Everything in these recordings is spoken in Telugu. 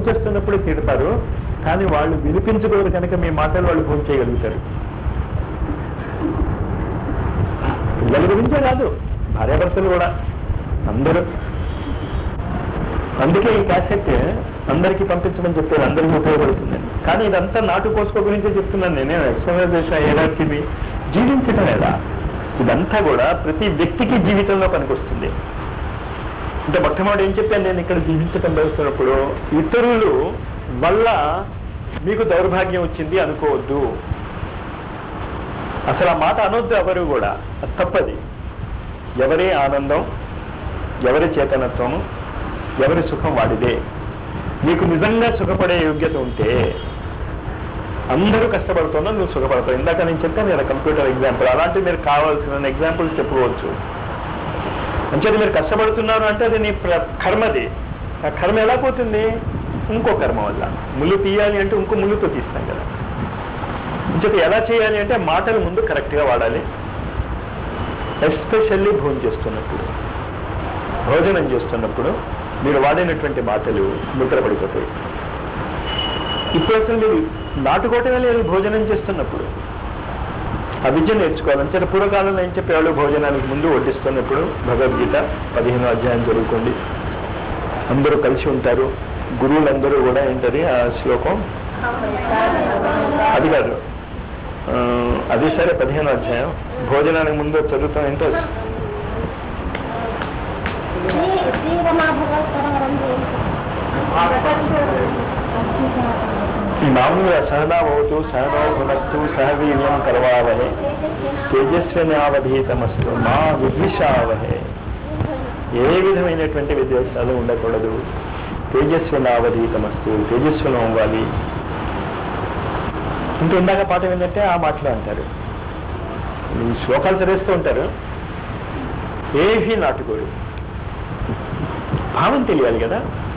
భోంచేస్తున్నప్పుడు తిడతారు కానీ వాళ్ళు వినిపించుకోరు కనుక మీ మాటలు వాళ్ళు భోజనం చేయగలుగుతారు పిల్లల గురించే కాదు భార్యాభర్తలు కూడా అందరూ అందుకే ఈ క్యాసెట్ అందరికీ పంపించమని చెప్పారు అందరికీ ఉపయోగపడుతుందని కానీ ఇదంతా నాటు పోసుకో గురించే చెప్తున్నాను నేను ఎక్స్ప్లెనేషన్ చేయడానికి ఇది జీవించడం ఎలా ఇదంతా కూడా ప్రతి వ్యక్తికి జీవితంలో పనికొస్తుంది అంటే మొట్టమొదటి ఏం చెప్పాను నేను ఇక్కడ జీవించటం వెళ్తున్నప్పుడు ఇతరులు వల్ల మీకు దౌర్భాగ్యం వచ్చింది అనుకోవద్దు అసలు ఆ మాట అనొద్దు ఎవరు కూడా అది తప్పది ఎవరి ఆనందం ఎవరి చేతనత్వము ఎవరి సుఖం వాడిదే నీకు నిజంగా సుఖపడే యోగ్యత ఉంటే అందరూ కష్టపడుతున్నా నువ్వు సుఖపడతావు ఇందాక నేను చెప్పాను కదా కంప్యూటర్ ఎగ్జాంపుల్ అలాంటి మీరు కావాల్సిన ఎగ్జాంపుల్స్ చెప్పుకోవచ్చు అంచేది మీరు కష్టపడుతున్నారు అంటే అది నీ ప్ర- కర్మది ఆ కర్మ ఎలా పోతుంది ఇంకో కర్మ వల్ల ముళ్ళు తీయాలి అంటే ఇంకో ముళ్ళుతో తీస్తాం కదా అంచేది ఎలా చేయాలి అంటే మాటలు ముందు కరెక్ట్గా వాడాలి ఎస్పెషల్లీ భోజనం చేస్తున్నప్పుడు భోజనం చేస్తున్నప్పుడు మీరు వాడినటువంటి మాటలు ముద్రపడిపోతాయి ఇప్పుడు అసలు మీరు నాటుకోవటమే లేదు భోజనం చేస్తున్నప్పుడు ఆ విద్య నేర్చుకోవాలి అంటే పూర్వకాలంలో ఏం చెప్పేవాళ్ళు భోజనానికి ముందు వడ్డిస్తున్నప్పుడు భగవద్గీత పదిహేను అధ్యాయం చదువుకోండి అందరూ కలిసి ఉంటారు గురువులందరూ కూడా ఏంటది ఆ శ్లోకం అది కాదు ఆ, అది సరే పదిహేను అధ్యాయం భోజనానికి ముందు చదువుతాం ఏంటో శ్రీ శ్రీరమా భగవత్కరం ఈ మామూలుగా సహనాభవతు సహనో భునత్తు సహవీర్యం కరవావహే తేజస్వినావధీతమస్తు మా విద్విషావహే ఏ విధమైనటువంటి విద్వేషాలు ఉండకూడదు తేజస్వినావధీతమస్తు తేజస్వినం అవ్వాలి ఇంక ఇందాక పాట ఏంటంటే ఆ మాటలు అంటారు ఈ శ్లోకాలు చదివేస్తూ ఉంటారు ఏవీ నాటుకోడు భావం తెలియాలి కదా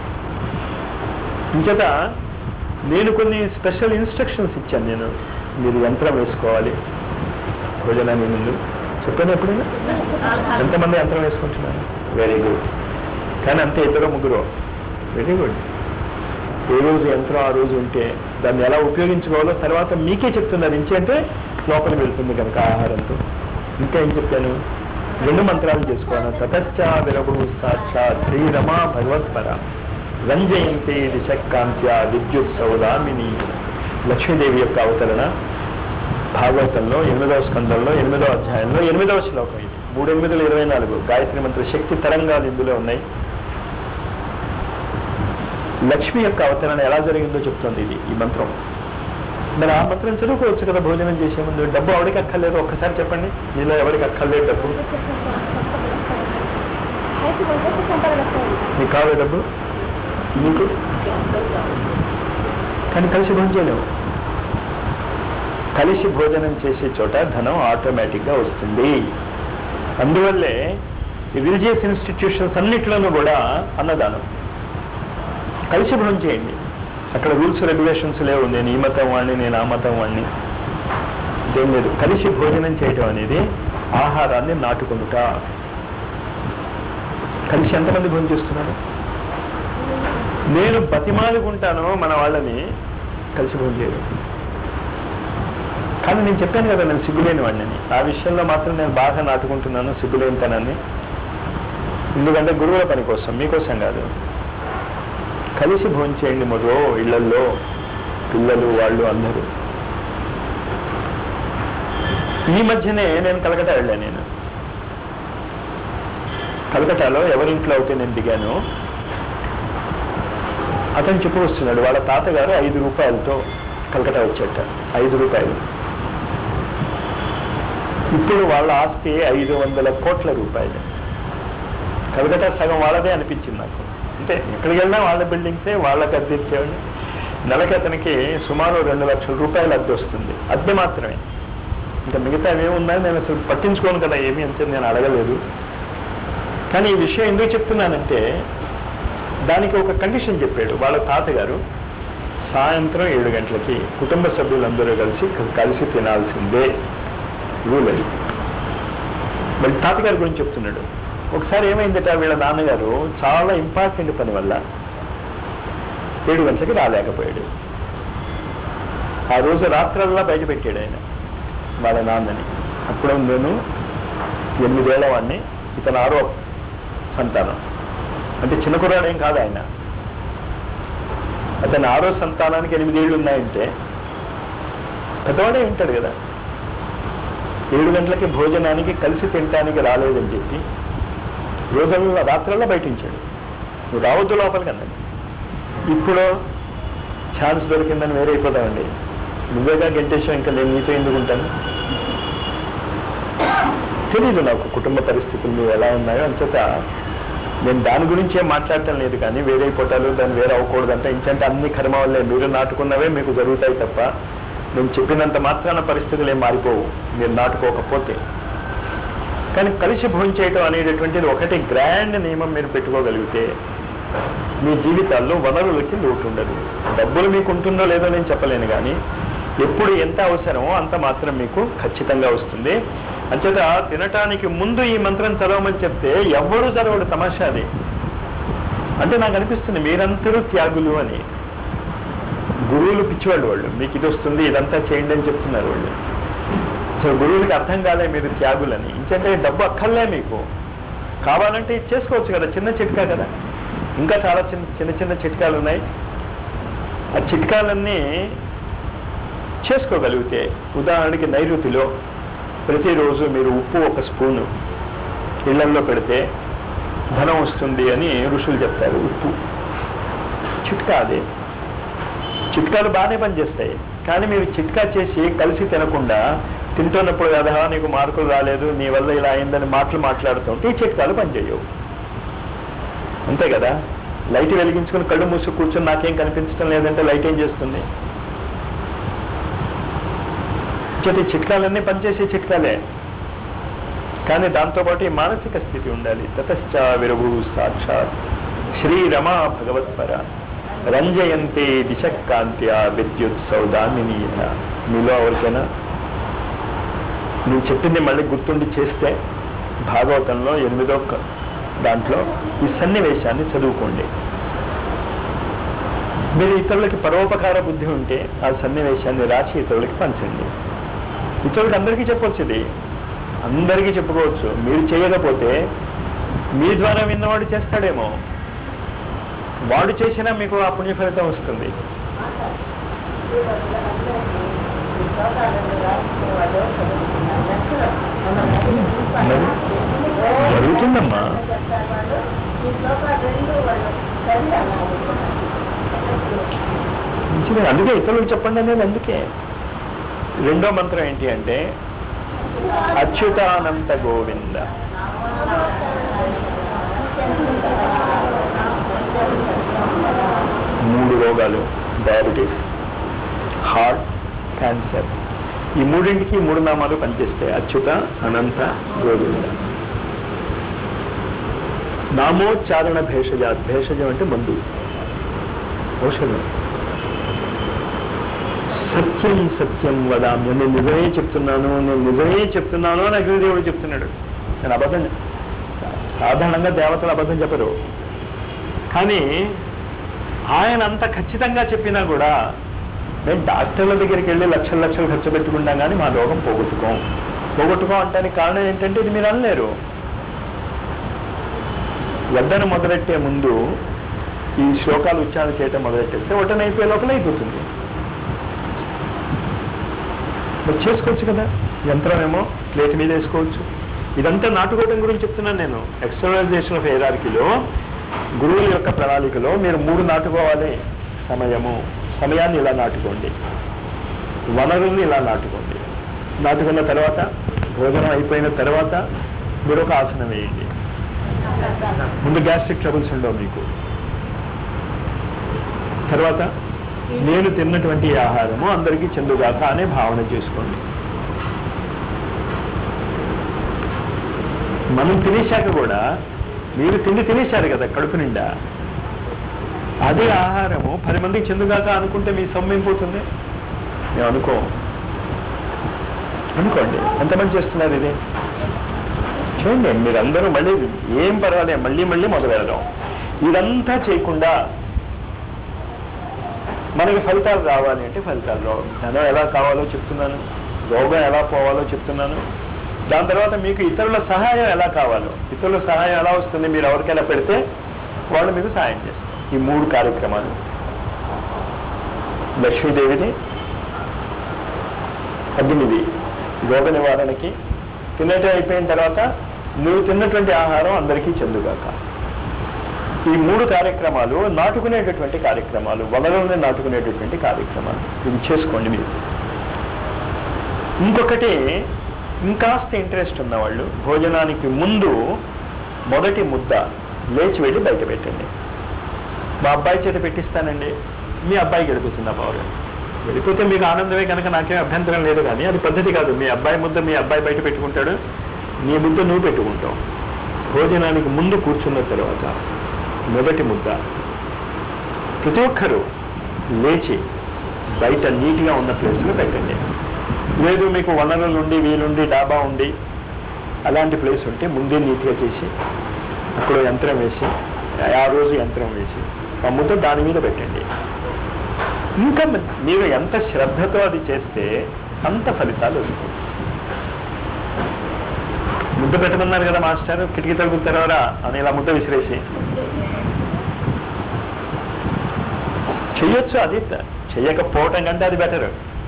ఇంచేత నేను కొన్ని స్పెషల్ ఇన్స్ట్రక్షన్స్ ఇచ్చాను నేను మీరు యంత్రం వేసుకోవాలి భోజనానికి ముందు చెప్పాను ఎప్పుడైనా ఎంతమంది యంత్రం వేసుకుంటున్నారు వెరీ గుడ్ కానీ అంతే ఇద్దరు ముగ్గురు వెరీ గుడ్ ఏ రోజు యంత్రం ఆ రోజు ఉంటే దాన్ని ఎలా ఉపయోగించుకోవాలో తర్వాత మీకే చెప్తున్నారు ఇంచి అంటే లోపలికి వెళ్తుంది కనుక ఆహారంతో ఇంకా ఏం చెప్పాను రెండు మంత్రాలు చేసుకోవాలి తతశ్చా విరభు సాక్షాత్ శ్రీరమా భగవత్పర రంజయంతి దిశకాంత్య విద్యుత్ సౌదామిని లక్ష్మీదేవి యొక్క అవతరణ భాగవతంలో ఎనిమిదవ స్కందంలో ఎనిమిదవ అధ్యాయంలో ఎనిమిదవ శ్లోకం ఇది మూడు ఎనిమిదిలో ఇరవై నాలుగు గాయత్రి మంత్ర శక్తి తరంగాలు ఇందులో ఉన్నాయి లక్ష్మి యొక్క అవతరణ ఎలా జరిగిందో చెప్తుంది ఇది ఈ మంత్రం మరి ఆ మంత్రం చదువుకోవచ్చు కదా భోజనం చేసే ముందు డబ్బు ఎవరికి అక్కర్లేదు ఒక్కసారి చెప్పండి మీలో ఎవరికి అక్కర్లేదు డబ్బు నీకు కావాలి డబ్బు నీకు కానీ కలిసి భోజనం చేయలేము కలిసి భోజనం చేసే చోట ధనం ఆటోమేటిక్గా వస్తుంది అందువల్లే ఈ రిలీజియస్ ఇన్స్టిట్యూషన్స్ అన్నిట్లోనూ కూడా అన్నదానం కలిసి భోజనం చేయండి అక్కడ రూల్స్ రెగ్యులేషన్స్ లేవు నేను ఈ మతం వాడిని నేను ఆ మతం వాడిని ఇదేం లేదు కలిసి భోజనం చేయటం అనేది ఆహారాన్ని నాటుకుంటా కలిసి ఎంతమంది భోజనం చేస్తున్నారు నేను బతిమాలుకుంటాను మన వాళ్ళని కలిసి భోజనం చేయడం కానీ నేను చెప్పాను కదా నేను సిగ్గులేని వాడిని ఆ విషయంలో మాత్రం నేను బాగా నాటుకుంటున్నాను సిగ్గులేనితనాన్ని ఎందుకంటే గురువుల పని కోసం మీకోసం కాదు కలిసి భోజనం చేయండి మొదలు ఇళ్లల్లో పిల్లలు వాళ్ళు అందరూ ఈ మధ్యనే నేను కలకటా వెళ్ళాను నేను కలకటాలో ఎవరింట్లో అయితే నేను దిగాను అతను చెప్పు వస్తున్నాడు వాళ్ళ తాతగారు ఐదు రూపాయలతో కలకటా వచ్చేట ఐదు రూపాయలు ఇప్పుడు వాళ్ళ ఆస్తి ఐదు వందల కోట్ల రూపాయలు కలకటా సగం వాళ్ళదే అనిపించింది నాకు అంటే ఎక్కడికి వెళ్ళినా వాళ్ళ బిల్డింగ్సే వాళ్ళకి అద్దె ఇచ్చేవాడిని నెలకి అతనికి సుమారు రెండు లక్షల రూపాయలు అద్దె వస్తుంది అద్దె మాత్రమే ఇంకా మిగతా ఏముందని నేను అసలు పట్టించుకోను కదా ఏమి అంటే నేను అడగలేదు కానీ ఈ విషయం ఎందుకు చెప్తున్నానంటే దానికి ఒక కండిషన్ చెప్పాడు వాళ్ళ తాతగారు సాయంత్రం ఏడు గంటలకి కుటుంబ సభ్యులందరూ కలిసి కలిసి తినాల్సిందే రూల్ అది మళ్ళీ తాతగారి గురించి చెప్తున్నాడు ఒకసారి ఏమైందట వీళ్ళ నాన్నగారు చాలా ఇంపార్టెంట్ పని వల్ల ఏడు గంటలకి రాలేకపోయాడు ఆ రోజు రాత్రల్లా బయట పెట్టాడు ఆయన వాళ్ళ నాన్నని అప్పుడు నేను ఎనిమిదేళ్ల వాడిని ఇతను ఆరో సంతానం అంటే చిన్న కుర్రాడేం కాదు ఆయన అతని ఆరో సంతానానికి ఎనిమిదేళ్ళు ఉన్నాయంటే పెద్దవాడే ఉంటాడు కదా ఏడు గంటలకి భోజనానికి కలిసి తినటానికి రాలేదని చెప్పి రోజుల్లో రాత్రల్లో బయటించాడు నువ్వు రావద్దు లోపలికి అన్నాడు ఇప్పుడు ఛాన్స్ దొరికిందని వేరే అయిపోతామండి నువ్వేగా గెంటేశావు ఇంకా నేను నీతో ఎందుకు ఉంటాను తెలీదు నాకు కుటుంబ పరిస్థితులు నువ్వు ఎలా ఉన్నాయో అంచేత నేను దాని గురించి ఏం మాట్లాడటం లేదు కానీ వేరే అయిపోతారు దాన్ని వేరే అవ్వకూడదంటే ఇంకంటే అన్ని కర్మ వల్లే మీరు నాటుకున్నవే మీకు జరుగుతాయి తప్ప నేను చెప్పినంత మాత్రాన పరిస్థితులు ఏం మారిపోవు మీరు నాటుకోకపోతే కానీ కలిసి భోజనం చేయటం అనేటటువంటిది ఒకటి గ్రాండ్ నియమం మీరు పెట్టుకోగలిగితే మీ జీవితాల్లో వనరులకి లోటు ఉండదు డబ్బులు మీకు ఉంటుందో లేదో నేను చెప్పలేను కానీ ఎప్పుడు ఎంత అవసరమో అంత మాత్రం మీకు ఖచ్చితంగా వస్తుంది అంచేత తినటానికి ముందు ఈ మంత్రం చదవమని చెప్తే ఎవ్వరూ చదవడు తమాషా అది అంటే నాకు అనిపిస్తుంది మీరందరూ త్యాగులు అని గురువులు పిచ్చివాళ్ళు వాళ్ళు మీకు ఇది వస్తుంది ఇదంతా చేయండి అని చెప్తున్నారు వాళ్ళు సో గురువులకి అర్థం కాలే మీరు త్యాగులని ఇంకంటే డబ్బు అక్కర్లే మీకు కావాలంటే ఇది చేసుకోవచ్చు కదా చిన్న చిట్కా కదా ఇంకా చాలా చిన్న చిన్న చిన్న చిట్కాలు ఉన్నాయి ఆ చిట్కాలన్నీ చేసుకోగలిగితే ఉదాహరణకి నైరుతిలో ప్రతిరోజు మీరు ఉప్పు ఒక స్పూను ఇళ్లల్లో పెడితే ధనం వస్తుంది అని ఋషులు చెప్తారు ఉప్పు చిట్కా అది చిట్కాలు బాగానే పనిచేస్తాయి కానీ మీరు చిట్కా చేసి కలిసి తినకుండా తింటున్నప్పుడు కదా నీకు మార్కులు రాలేదు నీ వల్ల ఇలా అయిందని మాటలు మాట్లాడుతుంటే ఈ చిట్కాలు పనిచేయవు అంతే కదా లైట్ వెలిగించుకుని కళ్ళు మూసి కూర్చొని నాకేం కనిపించడం లేదంటే లైట్ ఏం చేస్తుంది చేతి చిట్కాలన్నీ పనిచేసే చిట్కాలే కానీ దాంతోపాటు ఈ మానసిక స్థితి ఉండాలి తతశ్చ విరభు సాక్షాత్ శ్రీరమా భగవత్పర రంజయంతే దిశకాంత్య విద్యుత్ సౌదామినీయత మీలో ఎవరికైనా నువ్వు చెప్పింది మళ్ళీ గుర్తుండి చేస్తే భాగవతంలో ఎనిమిదో క- దాంట్లో ఈ సన్నివేశాన్ని చదువుకోండి మీరు ఇతరులకి పరోపకార బుద్ధి ఉంటే ఆ సన్నివేశాన్ని రాసి ఇతరులకి పంచండి ఇతరులకి అందరికీ చెప్పొచ్చు ఇది అందరికీ చెప్పుకోవచ్చు మీరు చేయకపోతే మీ ద్వారా విన్నవాడు చేస్తాడేమో వాడు చేసినా మీకు ఆ పుణ్య ఫలితం వస్తుంది మరి జరుగుతుందమ్మా మంచిదే అందుకే ఇతరులకు చెప్పండి అనేది అందుకే రెండో మంత్రం ఏంటి అంటే అచ్యుతానంత గోవింద మూడు రోగాలు డయాబెటీస్ హార్ట్ క్యాన్సర్ ఈ మూడింటికి మూడు నామాలు పనిచేస్తాయి అచ్యుత అనంత గోవింద నామోచ్చారణ భేషజ భేషజం అంటే మందు ఔషధం సత్యం సత్యం వదామి నేను నిజమే చెప్తున్నాను నేను నిజమే చెప్తున్నాను అని అగ్నిదేవుడు చెప్తున్నాడు నేను అబద్ధం సాధారణంగా దేవతలు అబద్ధం చెప్పరు కానీ ఆయన అంత ఖచ్చితంగా చెప్పినా కూడా మేము డాక్టర్ల దగ్గరికి వెళ్ళి లక్షల లక్షలు ఖర్చు పెట్టుకుంటాం కానీ మా రోగం పోగొట్టుకోం పోగొట్టుకోం అంటానికి కారణం ఏంటంటే ఇది మీరు అనలేరు వద్దను మొదలెట్టే ముందు ఈ శ్లోకాలు ఉచ్చారణ చేయటం మొదలెట్టేస్తే ఒటన అయిపోయే లోపల అయిపోతుంది మరి చేసుకోవచ్చు కదా యంత్రం ఏమో ప్లేట్ మీద వేసుకోవచ్చు ఇదంతా నాటుకోవడం గురించి చెప్తున్నాను నేను ఎక్స్టర్నలైజేషన్ ఆఫ్ హెరార్కీలో గురువుల యొక్క ప్రణాళికలో మీరు మూడు నాటుకోవాలి సమయము సమయాన్ని ఇలా నాటుకోండి వనరుల్ని ఇలా నాటుకోండి నాటుకున్న తర్వాత భోజనం అయిపోయిన తర్వాత మీరు ఒక ఆసనం వేయండి ముందు గ్యాస్ట్రిక్ ట్రబుల్స్ ఉండవు మీకు తర్వాత నేను తిన్నటువంటి ఈ ఆహారము అందరికీ చెందుగాక అనే భావన చేసుకోండి మనం తినేశాక కూడా మీరు తిండి తినేశారు కదా కడుపు నిండా అదే ఆహారము పది మందికి చెందుగాక అనుకుంటే మీ సొమ్ము ఏం పోతుంది మేము అనుకో అనుకోండి ఎంతమంది చేస్తున్నారు ఇది చూడండి మీరందరూ మళ్ళీ ఏం పర్వాలేదు మళ్ళీ మళ్ళీ మొదలు పెడదాం ఇదంతా చేయకుండా మనకి ఫలితాలు రావాలి అంటే ఫలితాలు రావు ధనం ఎలా కావాలో చెప్తున్నాను రోగం ఎలా పోవాలో చెప్తున్నాను దాని తర్వాత మీకు ఇతరుల సహాయం ఎలా కావాలో ఇతరుల సహాయం ఎలా వస్తుంది మీరు ఎవరికైనా పెడితే వాళ్ళు మీకు సహాయం చేస్తారు ఈ మూడు కార్యక్రమాలు లక్ష్మీదేవిని పద్దెనిమిది రోగ నివారణకి తినేటి అయిపోయిన తర్వాత నువ్వు తిన్నటువంటి ఆహారం అందరికీ చెందుగాక ఈ మూడు కార్యక్రమాలు నాటుకునేటటువంటి కార్యక్రమాలు వనరుల్ని నాటుకునేటటువంటి కార్యక్రమాలు ఇవి చేసుకోండి మీరు ఇంకొకటి ఇంకాస్త ఇంట్రెస్ట్ ఉన్నవాళ్ళు భోజనానికి ముందు మొదటి ముద్ద లేచి వెళ్ళి బయట పెట్టండి మా అబ్బాయి చేత పెట్టిస్తానండి మీ అబ్బాయికి వెళ్ళిపోతుంది ఆ పవర్ వెళ్ళిపోతే మీకు ఆనందమే కనుక నాకేం అభ్యంతరం లేదు కానీ అది పద్ధతి కాదు మీ అబ్బాయి ముద్ద మీ అబ్బాయి బయట పెట్టుకుంటాడు నీ ముద్ద నువ్వు పెట్టుకుంటావు భోజనానికి ముందు కూర్చున్న తర్వాత మొదటి ముద్ద ప్రతి ఒక్కరూ లేచి బయట నీట్గా ఉన్న ప్లేస్లో పెట్టండి లేదు మీకు వనరులు ఉండి వీలుండి డాబా ఉండి అలాంటి ప్లేస్ ఉంటే ముందే నీట్గా చేసి అక్కడ యంత్రం వేసి ఆ రోజు యంత్రం వేసి ఆ ముద్ద దాని మీద పెట్టండి ఇంకా మ- మీరు ఎంత శ్రద్ధతో అది చేస్తే అంత ఫలితాలు వస్తాయి ముద్ద పెట్టమన్నారు కదా మాస్టర్ కిటికీ తలుపు తెరవరా అని ఇలా ముద్ద విసిరేసి చెయ్యొచ్చు అది త- చెయ్యకపోవటం కంటే అది బెటర్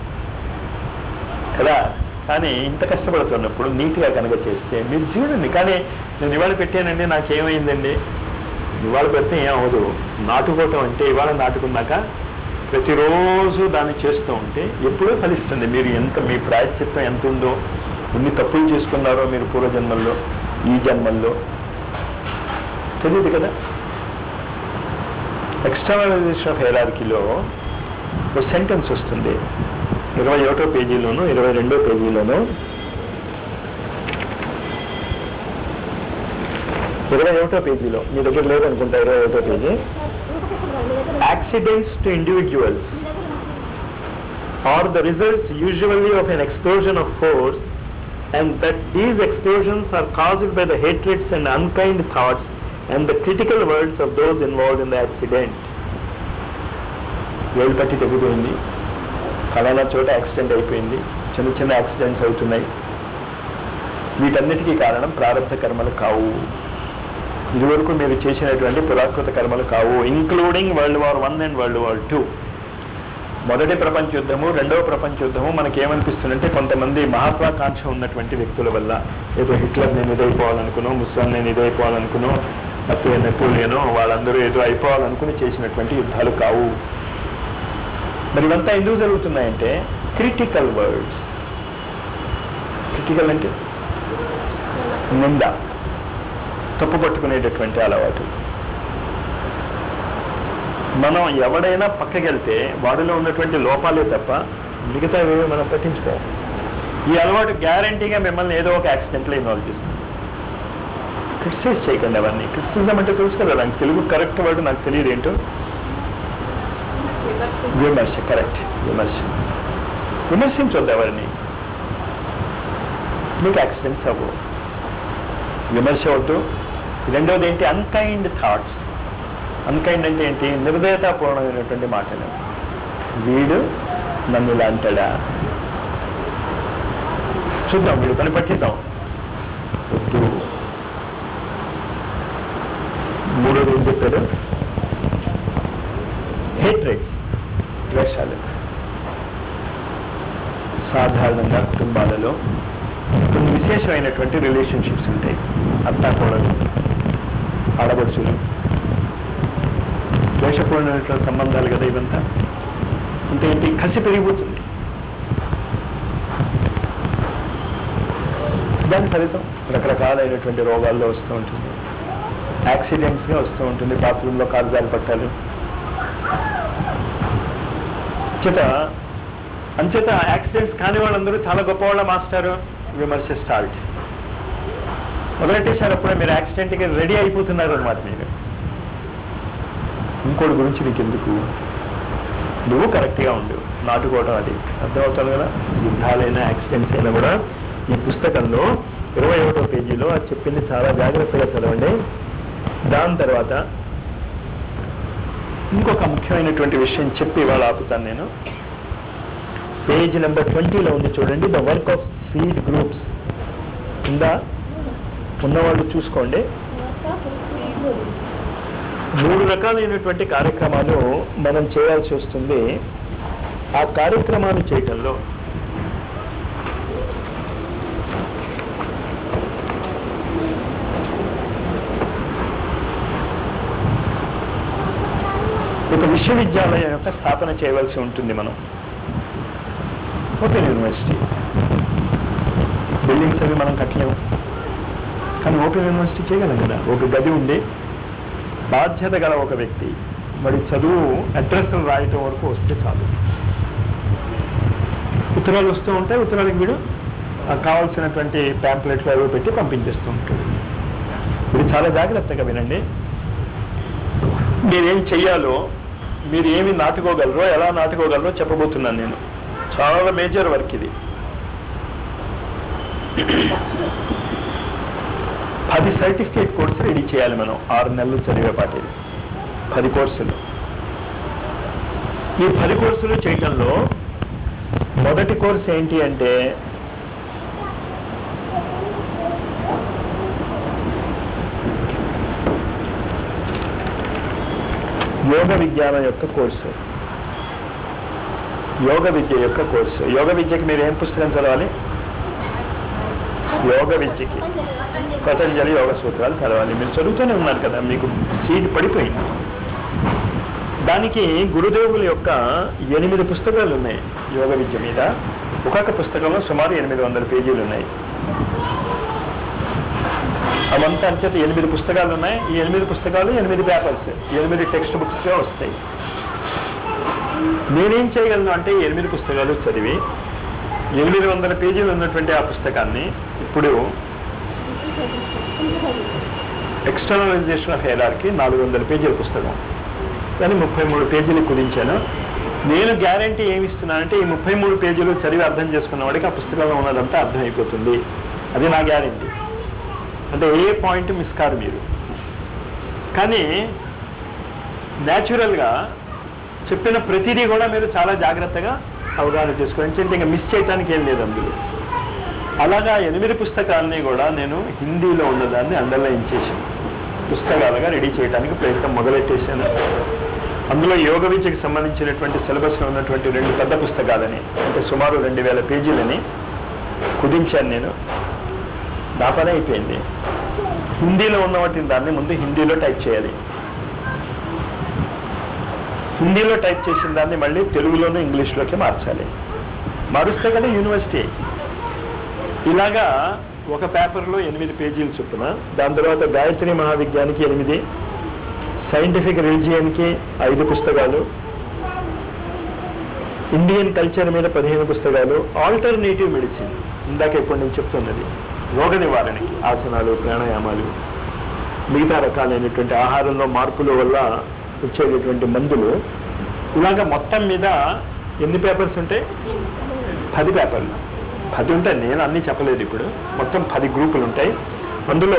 కదా కానీ ఇంత కష్టపడుతున్నప్పుడు నీట్గా కనుక చేస్తే మీరు చూడండి కానీ నేను ఇవాళ పెట్టానండి నాకేమైందండి ఇవాళ పెడితే ఏం అవ్వదు నాటుకోవటం అంటే ఇవాళ నాటుకున్నాక ప్రతిరోజు దాన్ని చేస్తూ ఉంటే ఎప్పుడూ ఫలిస్తుంది మీరు ఎంత మీ ప్రాయశ్చిత్తం ఎంత ఉందో ఎన్ని తప్పులు చేసుకున్నారో మీరు పూర్వజన్మల్లో ఈ జన్మల్లో తెలియదు కదా ఎక్స్టర్నలైజేషన్ ఆఫ్ హెరార్కీలో ఒక సెంటెన్స్ వస్తుంది ఇరవై ఒకటో పేజీలోను ఇరవై రెండో పేజీలోను ఇరవై ఒకటో పేజీలో మీ దగ్గర లేదనుకుంటా ఇరవై ఒకటో page accidents to individuals are the results usually of an explosion of force and that these explosions are caused by the hatreds and unkind thoughts and the critical words of those involved in the accident. వేలు పట్టి తెగిపోయింది ఫలానా చోట యాక్సిడెంట్ అయిపోయింది చిన్న చిన్న యాక్సిడెంట్స్ అవుతున్నాయి వీటన్నిటికీ కారణం ప్రారంభ కర్మలు కావు ఇదివరకు మీరు చేసినటువంటి పురాకృత కర్మలు కావు including world war one and world war two మొదటి ప్రపంచ యుద్ధము రెండవ ప్రపంచ యుద్ధము మనకి ఏమనిపిస్తుందంటే కొంతమంది మహత్వాకాంక్ష ఉన్నటువంటి వ్యక్తుల వల్ల ఏదో హిట్లర్ నేను ఇదైపోవాలనుకునో ముస్లాం నేను ఇదైపోవాలనుకునో లేకపోతే నెపోలియనో వాళ్ళందరూ ఏదో అయిపోవాలనుకుని చేసినటువంటి యుద్ధాలు కావు మరి ఇవంతా ఎందుకు జరుగుతున్నాయంటే క్రిటికల్ వర్డ్స్ క్రిటికల్ అంటే నింద తప్పు పట్టుకునేటటువంటి అలవాటు మనం ఎవడైనా పక్కకెళ్తే వాడిలో ఉన్నటువంటి లోపాలే తప్ప మిగతా ఏవి మనం పట్టించుకోం ఈ అలవాటు గ్యారంటీగా మిమ్మల్ని ఏదో ఒక యాక్సిడెంట్లో ఇన్వాల్వ్ చేస్తుంది క్రిటిసైజ్ చేయకండి అవన్నీ క్రిటిసిజం అంటే తెలుసు కదా నాకు తెలుగు కరెక్ట్ వర్డ్ నాకు తెలియదు ఏంటో విమర్శ కరెక్ట్ విమర్శ విమర్శించొద్దు ఎవరిని మీకు యాక్సిడెంట్స్ అవ్వవు విమర్శ వద్దు రెండోది ఏంటి అన్కైండ్ థాట్స్ అన్కైండ్ అంటే ఏంటి నిర్దయతాపూర్ణమైనటువంటి మాటలు వీడు నన్ను ఇలా అంటాడా చూద్దాం వీడు పని పట్టిద్దాం వద్దు మూడోది ఏం చెప్పారు హేట్రెడ్స్ ద్వేషాలు సాధారణంగా కుటుంబాలలో కొన్ని విశేషమైనటువంటి రిలేషన్షిప్స్ ఉంటాయి అత్తా కోడలు ఆడపడుచులు ద్వేషపూర్ణమైనటువంటి సంబంధాలు కదా ఇవంతా అంటే ఏంటి కసి పెరిగిపోతుంది దాని ఫలితం రకరకాలైనటువంటి రోగాల్లో వస్తూ ఉంటుంది యాక్సిడెంట్స్గా వస్తూ ఉంటుంది బాత్రూంలో కాలుజాలు పట్టాలు చేత అంచేత యాక్సిడెంట్స్ కాని వాళ్ళందరూ చాలా గొప్పవాళ్ళ మాస్టారు విమర్శ స్టార్ట్ మొదలెట్టేశారు అప్పుడే మీరు యాక్సిడెంట్కి రెడీ అయిపోతున్నారు అనమాట మీరు ఇంకోటి గురించి నీకు ఎందుకు నువ్వు కరెక్ట్గా ఉండు నాటుకోవడం అది అర్థమవుతుంది కదా యుద్ధాలైనా యాక్సిడెంట్స్ అయినా కూడా ఈ పుస్తకంలో ఇరవై ఒకటో పేజీలో అది చెప్పింది చాలా జాగ్రత్తగా చదవండి దాని తర్వాత ఇంకొక ముఖ్యమైనటువంటి విషయం చెప్పి ఇవాళ ఆపుతాను నేను పేజ్ నెంబర్ ట్వంటీలో ఉంది చూడండి the work of seed groups కింద ఉన్నవాళ్ళు చూసుకోండి మూడు రకాలైనటువంటి కార్యక్రమాలు మనం చేయాల్సి వస్తుంది ఆ కార్యక్రమాలు చేయటంలో ఒక విశ్వవిద్యాలయం యొక్క స్థాపన చేయవలసి ఉంటుంది మనం ఓపెన్ యూనివర్సిటీ బిల్డింగ్స్ అవి మనం కట్టలేము కానీ ఓపెన్ యూనివర్సిటీ చేయగలం కదా ఒక గది ఉండి బాధ్యత గల ఒక వ్యక్తి మరి చదువు అడ్రస్లు రాయటం వరకు వస్తే చాలు ఉత్తరాలు వస్తూ ఉంటాయి ఉత్తరాలకు వీడు ఆ కావాల్సినటువంటి ప్యాంప్లెట్లు అవి పెట్టి పంపించేస్తూ ఉంటాడు ఇది చాలా జాగ్రత్తగా వినండి మీరేం చెయ్యాలో మీరు ఏమి నాటుకోగలరో ఎలా నాటుకోగలరో చెప్పబోతున్నాను నేను చాలా మేజర్ వర్క్ ఇది పది సర్టిఫికేట్ కోర్సు రెడీ చేయాలి మనం ఆరు నెలలు చదివే పాటి పది కోర్సులు ఈ పది కోర్సులు చేయటంలో మొదటి కోర్సు ఏంటి అంటే యోగ విజ్ఞానం యొక్క కోర్సు యోగ విద్య యొక్క కోర్సు యోగ విద్యకి మీరు ఏం పుస్తకం చదవాలి యోగ విద్యకి పతంజలి యోగ సూత్రాలు చదవాలి మీరు చదువుతూనే ఉన్నారు కదా మీకు సీట్ పడిపోయింది దానికి గురుదేవుల యొక్క ఎనిమిది పుస్తకాలు ఉన్నాయి యోగ విద్య మీద ఒక్కొక్క పుస్తకంలో సుమారు ఎనిమిది వందల పేజీలు ఉన్నాయి అవంతా అంచేత ఎనిమిది పుస్తకాలు ఉన్నాయి ఈ ఎనిమిది పుస్తకాలు ఎనిమిది పేపర్స్ ఎనిమిది టెక్స్ట్ బుక్స్గా వస్తాయి నేనేం చేయగలను అంటే ఈ ఎనిమిది పుస్తకాలు చదివి ఎనిమిది వందల పేజీలు ఉన్నటువంటి ఆ పుస్తకాన్ని ఇప్పుడు ఎక్స్టర్నలైజేషన్ ఆఫ్ హెరార్కి నాలుగు వందల పేజీల పుస్తకం దాన్ని ముప్పై మూడు పేజీలు కుదించాను నేను గ్యారంటీ ఏమి ఇస్తున్నానంటే ఈ ముప్పై మూడు పేజీలు చదివి అర్థం చేసుకున్న వాడికి ఆ పుస్తకంలో ఉన్నదంతా అర్థమైపోతుంది అది నా గ్యారంటీ అంటే ఏ పాయింట్ మిస్ కారు మీరు కానీ న్యాచురల్గా చెప్పిన ప్రతిదీ కూడా మీరు చాలా జాగ్రత్తగా అవగాహన చేసుకోండి ఎందుకంటే ఇంకా మిస్ చేయడానికి ఏం లేదు అందులో అలాగా ఎనిమిది పుస్తకాలని కూడా నేను హిందీలో ఉన్నదాన్ని అండర్లైన్ చేశాను పుస్తకాలుగా రెడీ చేయడానికి ప్రయత్నం మొదలెట్టేశాను అందులో యోగ విద్యకు సంబంధించినటువంటి సిలబస్లో ఉన్నటువంటి రెండు పెద్ద పుస్తకాలని అంటే సుమారు రెండు వేల పేజీలని కుదించాను నేను నా పని అయిపోయింది హిందీలో ఉన్న వాటిని దాన్ని ముందు హిందీలో టైప్ చేయాలి హిందీలో టైప్ చేసిన దాన్ని మళ్ళీ తెలుగులోనూ ఇంగ్లీష్లోకి మార్చాలి మారుస్తే కదా యూనివర్సిటీ ఇలాగా ఒక పేపర్లో ఎనిమిది పేజీలు చొప్పున దాని తర్వాత గాయత్రి మహావిజ్ఞానికి ఎనిమిది సైంటిఫిక్ రిలిజియన్కి ఐదు పుస్తకాలు ఇండియన్ కల్చర్ మీద పదిహేను పుస్తకాలు ఆల్టర్నేటివ్ మెడిసిన్ ఇందాక ఇప్పుడు నేను చెప్తున్నది రోగ నివారణకి ఆసనాలు ప్రాణాయామాలు మిగతా రకాలైనటువంటి ఆహారంలో మార్పుల వల్ల వచ్చేటటువంటి మందులు ఇలాగ మొత్తం మీద ఎన్ని పేపర్స్ ఉంటాయి పది పేపర్లు పది ఉంటాయి నేను అన్నీ చెప్పలేదు ఇప్పుడు మొత్తం పది గ్రూపులు ఉంటాయి అందులో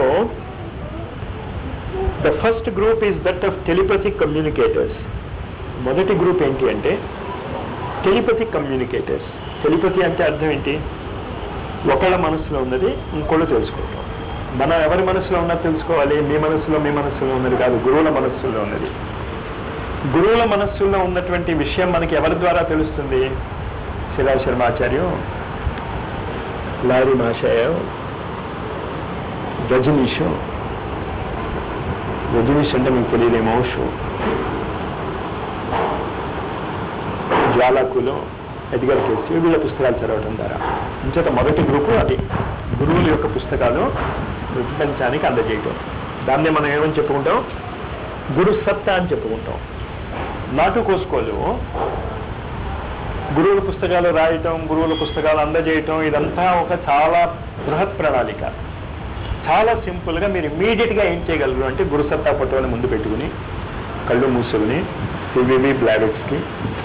the first group is that of telepathic communicators మొదటి గ్రూప్ ఏంటి అంటే టెలిపతిక్ కమ్యూనికేటర్స్ టెలిపతి అంటే అర్థం ఏంటి ఒకళ్ళ మనసులో ఉన్నది ఇంకోళ్ళు తెలుసుకుంటాం మనం ఎవరి మనసులో ఉన్నది తెలుసుకోవాలి మీ మనసులో మీ మనసులో ఉన్నది కాదు గురువుల మనస్సులో ఉన్నది గురువుల మనస్సులో ఉన్నటువంటి విషయం మనకి ఎవరి ద్వారా తెలుస్తుంది శిలా శర్మాచార్యం లారీ మాషాయ రజనీషు రజనీష్ అంటే మీకు తెలియదేమో షో జ్వాలాకులు ఎడ్గర్ కేసి వీళ్ళ పుస్తకాలు చదవటం ద్వారా ఇంచేత మొదటి గ్రూపు అది గురువుల యొక్క పుస్తకాలు ప్రపంచానికి అందజేయటం దాన్ని మనం ఏమని చెప్పుకుంటాం గురు సత్తా అని చెప్పుకుంటాం నాటు కోసుకోలు గురువుల పుస్తకాలు రాయటం గురువుల పుస్తకాలు అందజేయటం ఇదంతా ఒక చాలా బృహత్ ప్రణాళిక చాలా సింపుల్గా మీరు ఇమీడియట్గా ఏం చేయగలరు అంటే గురుసత్తా ఫోటోని ముందు పెట్టుకుని కళ్ళు మూసుకుని సివివి బ్లాడెట్స్కి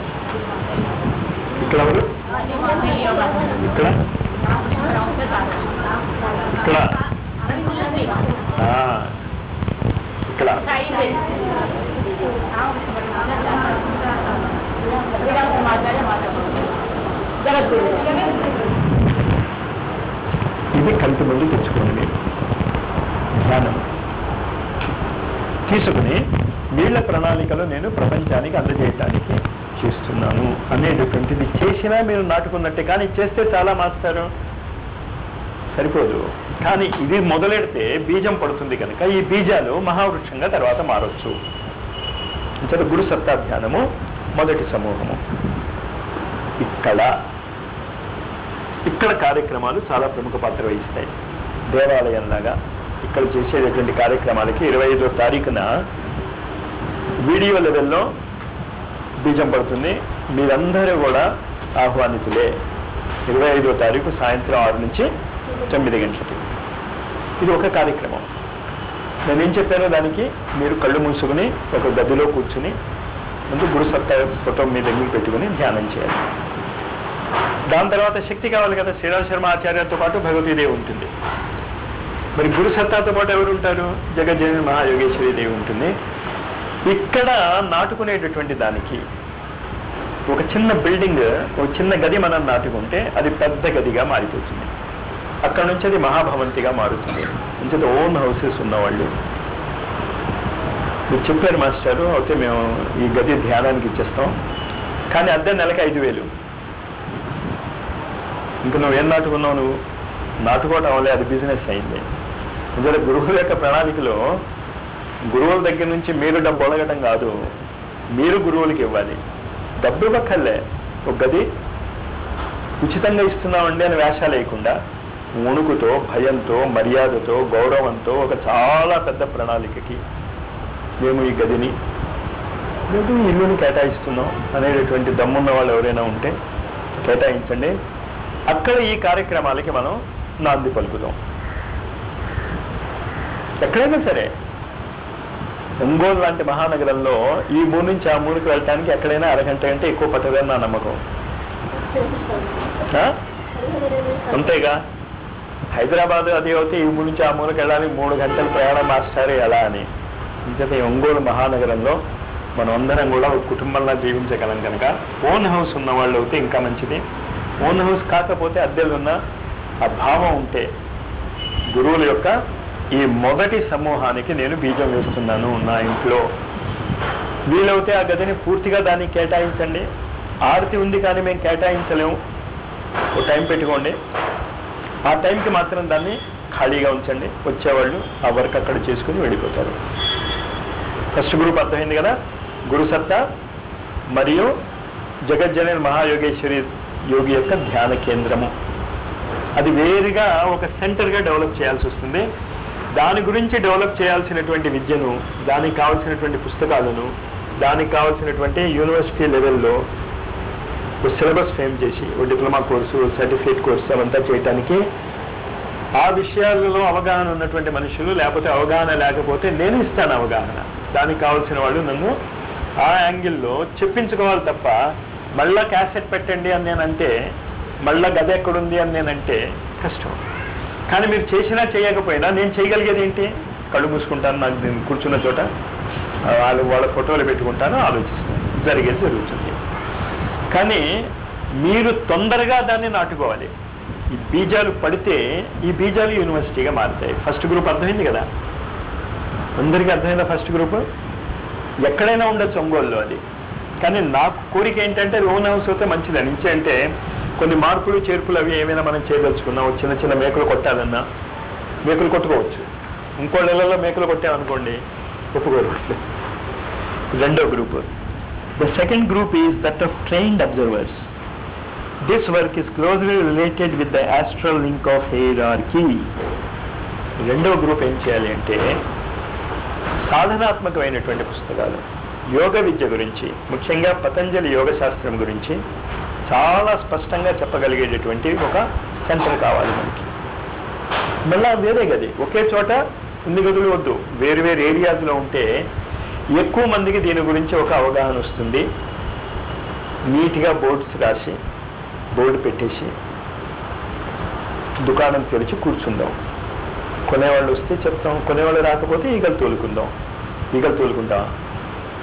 ఇక్కడ ఎవరు ఇక్కడ ఇక్కడ ఆ, ఇక్కడ జగద్గురు ఇది కంటి ముందు తెచ్చుకోండి మీరు ధ్యానం తీసుకుని వీళ్ళ ప్రణాళికలో నేను ప్రపంచానికి అందజేయటానికి చేస్తున్నాను అనేటటువంటిది చేసినా మీరు నాటుకున్నట్టే కానీ చేస్తే చాలా మాస్టారు సరిపోదు కానీ ఇది మొదలెడితే బీజం పడుతుంది కనుక ఈ బీజాలు మహావృక్షంగా తర్వాత మారొచ్చు ఇక్కడ గురు సత్తా ధ్యానము మొదటి సమూహము ఇక్కడ ఇక్కడ కార్యక్రమాలు చాలా ప్రముఖ పాత్ర వహిస్తాయి దేవాలయంలాగా ఇక్కడ చేసేటటువంటి కార్యక్రమాలకి ఇరవై ఐదో తారీఖున వీడియో లెవెల్లో బీజం పడుతుంది మీరందరూ కూడా ఆహ్వానితులే ఇరవై ఐదో తారీఖు సాయంత్రం ఆరు నుంచి తొమ్మిది గంటలకి ఇది ఒక కార్యక్రమం నేనేం చెప్పానో దానికి మీరు కళ్ళు మూసుకుని ఒక గదిలో కూర్చుని ముందు గురు సత్తా ఫోటో మీ దగ్గర పెట్టుకుని ధ్యానం చేయాలి దాని తర్వాత శక్తి కావాలి కదా శ్రీరామ్ శర్మ ఆచార్యతో పాటు భగవతీదేవి ఉంటుంది మరి గురు సత్తాతో పాటు ఎవరు ఉంటారు జగజ్జనని మహాయోగేశ్వరి దేవి ఉంటుంది ఇక్కడ నాటుకునేటటువంటి దానికి ఒక చిన్న బిల్డింగ్ ఒక చిన్న గది మనం నాటుకుంటే అది పెద్ద గదిగా మారిపోతుంది అక్కడ నుంచి అది మహాభవంతిగా మారుతుంది అంటే ఓన్ హౌసెస్ ఉన్నవాళ్ళు మీరు చెప్పారు మాస్టారు అయితే మేము ఈ గది ధ్యానానికి ఇచ్చేస్తాం కానీ అద్దె నెలకి ఐదు వేలు ఇంకా నువ్వేం నాటుకున్నావు నువ్వు నాటుకోవటం వల్లే అది బిజినెస్ అయింది ఎందుకంటే గురువుల యొక్క ప్రణాళికలో గురువుల దగ్గర నుంచి మీరు డబ్బు ఒలగటం కాదు మీరు గురువులకి ఇవ్వాలి డబ్బు ఇవ్వక్కర్లే ఒక గది ఉచితంగా ఇస్తున్నామండి అని వేషాలు వేయకుండా వణుకుతో భయంతో మర్యాదతో గౌరవంతో ఒక చాలా పెద్ద ప్రణాళికకి మేము ఈ గదిని లేదు ఈ ఇల్లుని కేటాయిస్తున్నాం అనేటటువంటి దమ్మున్న వాళ్ళు ఎవరైనా ఉంటే కేటాయించండి అక్కడ ఈ కార్యక్రమాలకి మనం నాంది పలుకుదాం ఎక్కడైనా సరే ఒంగోలు లాంటి మహానగరంలో ఈ మూడు నుంచి ఆ మూడుకి వెళ్ళటానికి ఎక్కడైనా అరగంట కంటే ఎక్కువ పట్టదని నా నమ్మకం ఆ? అంతేగా హైదరాబాద్ అది అయితే ఈ మూడు నుంచి ఆ మూలకి వెళ్ళాలి మూడు గంటల ప్రయాణం మాస్టర్ ఎలా అని ఇంకైతే ఈ ఒంగోలు మహానగరంలో మనం అందరం కూడా ఒక కుటుంబంలా జీవించగలం కనుక ఓన్ హౌస్ ఉన్న వాళ్ళు అయితే ఇంకా మంచిది ఓన్ హౌస్ కాకపోతే అద్దెలు ఉన్న ఆ భావం ఉంటే గురువుల యొక్క ఈ మొదటి సమూహానికి నేను బీజం వేస్తున్నాను నా ఇంట్లో వీలవుతే ఆ గదిని పూర్తిగా దానికి కేటాయించండి ఆరతి ఉంది కానీ మేము కేటాయించలేము ఓ టైం పెట్టుకోండి ఆ టైంకి మాత్రం దాన్ని ఖాళీగా ఉంచండి వచ్చేవాళ్ళు ఆ వర్క్ అక్కడ చేసుకుని వెళ్ళిపోతారు ఫస్ట్ గ్రూప్ అర్థమైంది కదా గురుసత్తా మరియు జగజ్జనని మహాయోగేశ్వరి యోగి యొక్క ధ్యాన కేంద్రము అది వేరుగా ఒక సెంటర్గా డెవలప్ చేయాల్సి వస్తుంది దాని గురించి డెవలప్ చేయాల్సినటువంటి విద్యను దానికి కావాల్సినటువంటి పుస్తకాలను దానికి కావాల్సినటువంటి యూనివర్సిటీ లెవెల్లో ఒక సిలబస్ ఫ్రేమ్ చేసి ఓ డిప్లొమా కోర్సు సర్టిఫికేట్ కోర్సు అవంతా చేయటానికి ఆ విషయాలలో అవగాహన ఉన్నటువంటి మనుషులు లేకపోతే అవగాహన లేకపోతే నేను ఇస్తాను అవగాహన దానికి కావాల్సిన వాళ్ళు నన్ను ఆ యాంగిల్లో చెప్పించుకోవాలి తప్ప మళ్ళా క్యాసెట్ పెట్టండి అని నేనంటే మళ్ళా గద ఎక్కడుంది అని నేనంటే కష్టం కానీ మీరు చేసినా చేయకపోయినా నేను చేయగలిగేది ఏంటి కళ్ళు మూసుకుంటాను నాకు నేను కూర్చున్న చోట ఆ, వాళ్ళు వాళ్ళ ఫోటోలు పెట్టుకుంటాను ఆలోచిస్తాను జరిగేది జరుగుతుంది కానీ మీరు తొందరగా దాన్ని నాటుకోవాలి ఈ బీజాలు పడితే ఈ బీజాలు యూనివర్సిటీగా మారుతాయి ఫస్ట్ గ్రూప్ అర్థమైంది కదా అందరికీ అర్థమైందా ఫస్ట్ గ్రూప్ ఎక్కడైనా ఉండొచ్చు ఒంగోలులో అది కానీ నాకు కోరిక ఏంటంటే లోన్ హౌస్ అయితే మంచిది నుంచి అంటే కొన్ని మార్పులు చేర్పులు అవి ఏమైనా మనం చేయదలుచుకున్నాం ఓ చిన్న చిన్న మేకలు కొట్టాలన్నా మేకలు కొట్టుకోవచ్చు ఇంకో నెలలో మేకలు కొట్టామనుకోండి ఒప్పుకోరు వాళ్ళు. రెండో group the second group is that of trained observers this work is closely related with the astral link of hierarchy రెండో గ్రూప్ ఏం చేయాలి అంటే సాధనాత్మకమైనటువంటి పుస్తకాలు యోగ విద్య గురించి ముఖ్యంగా పతంజలి యోగ శాస్త్రం గురించి చాలా స్పష్టంగా చెప్పగలిగేటటువంటి ఒక సెంటర్ కావాలి మనకి మళ్ళా వేరే గది ఒకే చోట ఇన్ని గదులు వద్దు వేరు వేరు ఏరియాస్లో ఉంటే ఎక్కువ మందికి దీని గురించి ఒక అవగాహన వస్తుంది నీట్గా బోర్డ్స్ రాసి బోర్డు పెట్టేసి దుకాణం తెరిచి కూర్చుందాం కొనేవాళ్ళు వస్తే చెప్తాం కొనేవాళ్ళు రాకపోతే ఈగలు తోలుకుందాం ఈగలు తోలుకుంటాం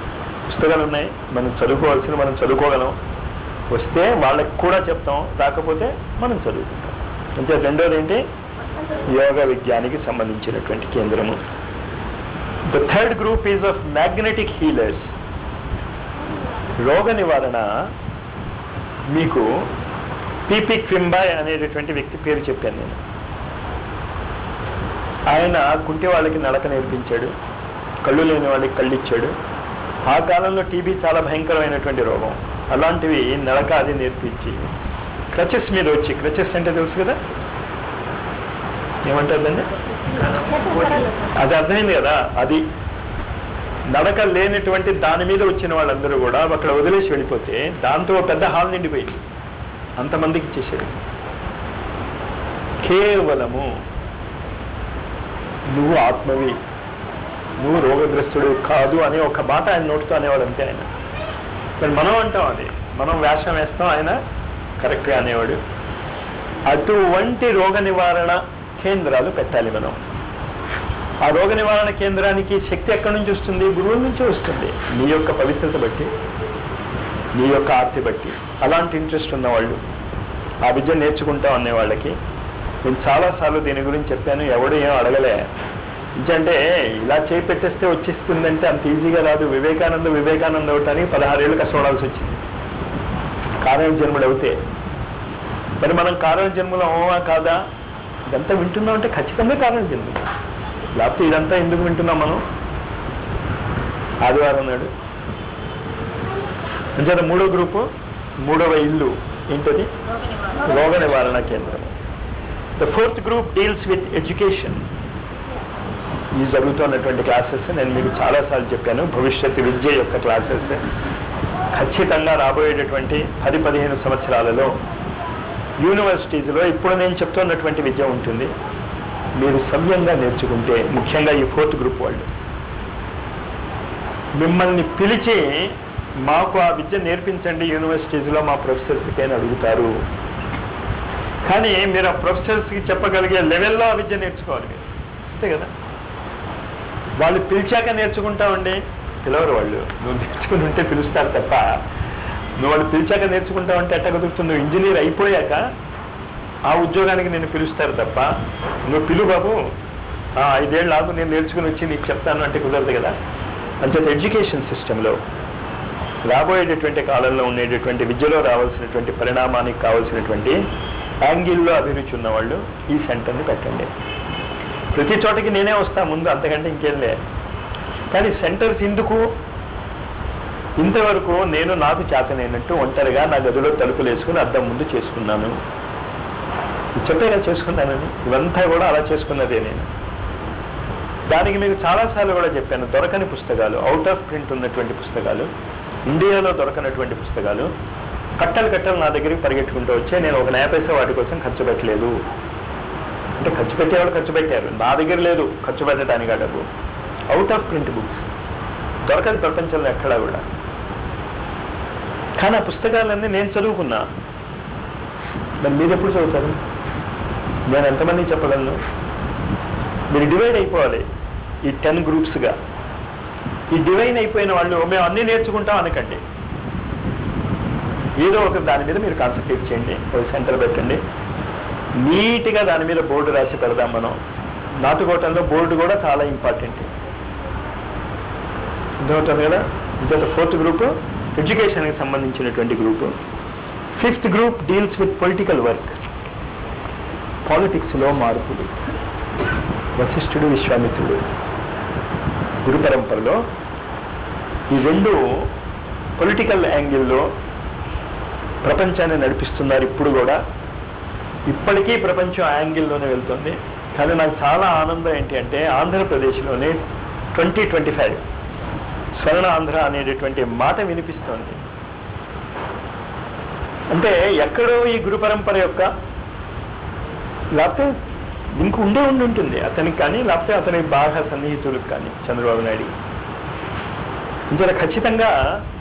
పుస్తకాలు ఉన్నాయి మనం చదువుకోవాల్సిన మనం చదువుకోగలం వస్తే వాళ్ళకి కూడా చెప్తాం రాకపోతే మనం చదువుకుంటాం అంటే రెండోది ఏంటి యోగ విజ్ఞానికి సంబంధించినటువంటి కేంద్రము the third group is of magnetic healers రోగ నివారణ మీకు పిపి క్వింబాయ్ అనేటటువంటి వ్యక్తి పేరు చెప్పాను నేను ఆయన కుంటి వాళ్ళకి నడక నేర్పించాడు కళ్ళు లేని వాళ్ళకి కళ్ళు ఇచ్చాడు ఆ కాలంలో టీబీ చాలా భయంకరమైనటువంటి రోగం అలాంటివి నడక అది నేర్పించి క్రచెస్ మీద వచ్చి క్రచెస్ అంటే తెలుసు కదా ఏమంటారు దాన్ని అది అర్థమైంది కదా అది నడక లేనటువంటి దాని మీద వచ్చిన వాళ్ళందరూ కూడా అక్కడ వదిలేసి వెళ్ళిపోతే దాంతో ఓ పెద్ద హాల్ నిండిపోయింది అంతమందికి ఇచ్చేసాడు కేవలము నువ్వు ఆత్మవి నువ్వు రోగగ్రస్తుడు కాదు అనే ఒక మాట ఆయన నోటితో అనేవాడు అంతే ఆయన మరి మనం అంటాం అది మనం వేషం వేస్తాం ఆయన కరెక్ట్గా అనేవాడు అటువంటి రోగ నివారణ కేంద్రాలు పెట్టాలి మనం ఆ రోగ నివారణ కేంద్రానికి శక్తి ఎక్కడి నుంచి వస్తుంది గురువుల నుంచి వస్తుంది నీ యొక్క పవిత్రత బట్టి నీ యొక్క ఆర్తి బట్టి అలాంటి ఇంట్రెస్ట్ ఉన్న వాళ్ళు ఆ విద్య నేర్చుకుంటాం అనే వాళ్ళకి నేను చాలాసార్లు దీని గురించి చెప్పాను ఎవడు ఏం అడగలే అంటే ఇలా చేయి పెట్టేస్తే వచ్చేస్తుందంటే అంత ఈజీగా రాదు వివేకానంద వివేకానంద అవటానికి పదహారేళ్ళు కష్టపడాల్సి వచ్చింది కారణ జన్ముడు అవుతే మరి మనం కారణ జన్మలో అవునా కాదా ఇదంతా వింటున్నాం అంటే ఖచ్చితంగా కారణ జన్ముడు లేకపోతే ఇదంతా ఎందుకు వింటున్నాం మనం ఆదివారం నాడు అంచేత మూడో గ్రూపు మూడవ ఇల్లు ఏంటది రోగ నివారణ కేంద్రం the fourth group deals with education ఈ జరుగుతున్నటువంటి క్లాసెస్ నేను మీకు చాలాసార్లు చెప్పాను భవిష్యత్తు విద్య యొక్క క్లాసెస్ ఖచ్చితంగా రాబోయేటటువంటి పది పదిహేను సంవత్సరాలలో యూనివర్సిటీస్లో ఇప్పుడు నేను చెప్తున్నటువంటి విద్య ఉంటుంది మీరు సవ్యంగా నేర్చుకుంటే ముఖ్యంగా ఈ ఫోర్త్ గ్రూప్ వాళ్ళు మిమ్మల్ని పిలిచి మాకు ఆ విద్య నేర్పించండి యూనివర్సిటీస్లో మా ప్రొఫెసర్స్కి అని అడుగుతారు కానీ మీరు ఆ ప్రొఫెసర్స్కి చెప్పగలిగే లెవెల్లో ఆ విద్య నేర్చుకోవాలి మీరు అంతే కదా వాళ్ళు పిలిచాక నేర్చుకుంటామండి పిలవరు వాళ్ళు నువ్వు నేర్చుకుని ఉంటే పిలుస్తారు తప్ప నువ్వు వాళ్ళు పిలిచాక నేర్చుకుంటావంటే ఎట్ట కుదురుతుంది నువ్వు ఇంజనీర్ అయిపోయాక ఆ ఉద్యోగానికి నేను పిలుస్తారు తప్ప నువ్వు పిలు బాబు ఆ, ఐదేళ్ళు ఆగు నేను నేర్చుకుని వచ్చి నీకు చెప్తాను అంటే కుదరదు కదా అంచేత ఎడ్యుకేషన్ సిస్టంలో రాబోయేటటువంటి కాలంలో ఉండేటటువంటి విద్యలో రావాల్సినటువంటి పరిణామానికి కావాల్సినటువంటి యాంగిల్లో అభిరుచి ఉన్న వాళ్ళు ఈ సెంటర్ని పెట్టండి ప్రతి చోటకి నేనే వస్తా ముందు అంతకంటే ఇంకేం లే కానీ సెంటర్స్ ఎందుకు ఇంతవరకు నేను నాకు చేతనైనట్టు ఒంటరిగా నా గదిలో తలుపులు వేసుకుని అద్దం ముందు చేసుకున్నాను చెప్పేగా చేసుకున్నానని ఇవంతా కూడా అలా చేసుకున్నదే నేను దానికి మీకు చాలాసార్లు కూడా చెప్పాను దొరకని పుస్తకాలు అవుట్ ఆఫ్ ప్రింట్ ఉన్నటువంటి పుస్తకాలు ఇండియాలో దొరకనటువంటి పుస్తకాలు కట్టలు కట్టలు నా దగ్గరికి పరిగెట్టుకుంటూ వచ్చే నేను ఒక నయా పైసా వాటి కోసం ఖర్చు పెట్టలేదు అంటే ఖర్చు పెట్టేవాళ్ళు ఖర్చు పెట్టారు నా దగ్గర లేదు ఖర్చు పెట్టడానికి ఆ డబ్బు అవుట్ ఆఫ్ ప్రింట్ బుక్స్ దొరకదు ప్రపంచంలో ఎక్కడా కూడా కానీ ఆ పుస్తకాలన్నీ నేను చదువుకున్నా మరి మీరు ఎప్పుడు చదువుతారు నేను ఎంతమంది చెప్పగలను మీరు డివైడ్ అయిపోవాలి ఈ టెన్ గ్రూప్స్గా ఈ డివైన్ అయిపోయిన వాళ్ళు మేము అన్నీ నేర్చుకుంటాం అనకండి ఏదో ఒక దాని మీద మీరు కాన్సన్ట్రేట్ చేయండి ఒక సెంటర్ పెట్టండి నీట్గా దాని మీద బోర్డు రాసి పెడదాం మనం నాటుకోవటంలో బోర్డు కూడా చాలా ఇంపార్టెంట్ అర్థమవుతుంది కదా ఇంత ఫోర్త్ గ్రూప్ ఎడ్యుకేషన్కి సంబంధించినటువంటి group fifth group deals with political work పాలిటిక్స్లో మార్పులు వశిష్ఠుడు విశ్వామిత్రుడు గురు పరంపరలో ఈ రెండు పొలిటికల్ యాంగిల్లో ప్రపంచాన్ని నడిపిస్తున్నారు ఇప్పుడు కూడా ఇప్పటికీ ప్రపంచం ఆ యాంగిల్లోనే వెళ్తుంది కానీ నాకు చాలా ఆనందం ఏంటి అంటే ఆంధ్రప్రదేశ్లోనే ట్వంటీ ట్వంటీ ఫైవ్ స్వర్ణ ఆంధ్ర అనేటటువంటి మాట వినిపిస్తోంది అంటే ఎక్కడో ఈ గురు పరంపర యొక్క లేకపోతే ఇంక ఉండే ఉండి ఉంటుంది అతనికి కానీ లేకపోతే అతని బాగా సన్నిహితులకు కానీ చంద్రబాబు నాయుడు ఇంత ఖచ్చితంగా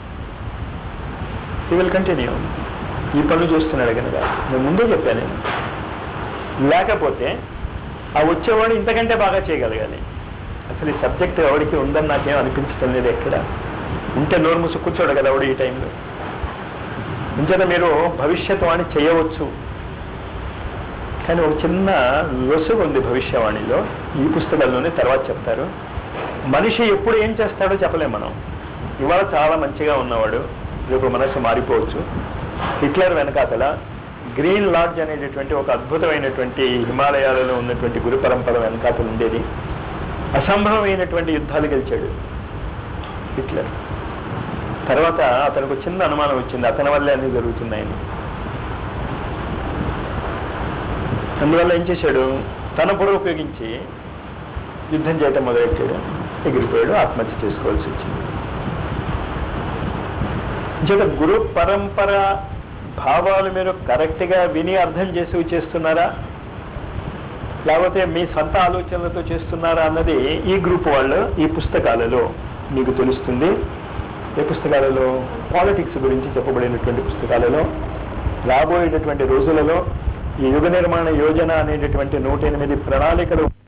ఈ విల్ కంటిన్యూ ఈ పనులు చూస్తున్నాడు కనుక నేను ముందే చెప్పాను నేను లేకపోతే ఆ వచ్చేవాడు ఇంతకంటే బాగా చేయగలగాలి అసలు ఈ సబ్జెక్ట్ ఎవరికి ఉందని నాకేం అనిపించడం లేదు ఎక్కడ ఉంటే నోరు మూసి కూర్చోడు కదా ఎవడు ఈ టైంలో ఇంచేత మీరు భవిష్యత్వాణి చేయవచ్చు కానీ ఒక చిన్న లొసుగు ఉంది భవిష్యవాణిలో ఈ పుస్తకాల్లోనే తర్వాత చెప్తారు మనిషి ఎప్పుడు ఏం చేస్తాడో చెప్పలేం మనం ఇవాళ చాలా మంచిగా ఉన్నవాడు రేపు మనసు మారిపోవచ్చు హిట్లర్ వెనకాతల గ్రీన్ లాడ్జ్ అనేటటువంటి ఒక అద్భుతమైనటువంటి హిమాలయాలలో ఉన్నటువంటి గురు పరంపర వెనకాతలు ఉండేది అసంభవమైనటువంటి యుద్ధాలు గెలిచాడు హిట్లర్ తర్వాత అతనికి ఒక చిన్న అనుమానం వచ్చింది అతని వల్లే అన్ని జరుగుతున్నాయని అందువల్ల ఏం చేశాడు తన బుర్ర ఉపయోగించి యుద్ధం చేయటం మొదలెట్టాడు ఎగిరిపోయాడు ఆత్మహత్య చేసుకోవాల్సి వచ్చింది చేత గురు పరంపర భావాలు మీరు కరెక్ట్గా విని అర్థం చేసి చేస్తున్నారా లేకపోతే మీ సొంత ఆలోచనలతో చేస్తున్నారా అన్నది ఈ గ్రూప్ వాళ్ళు ఈ పుస్తకాలలో మీకు తెలుస్తుంది ఏ పుస్తకాలలో పాలిటిక్స్ గురించి చెప్పబడినటువంటి పుస్తకాలలో రాబోయేటటువంటి రోజులలో ఈ యుగ నిర్మాణ యోజన అనేటటువంటి నూట ఎనిమిది ప్రణాళికలు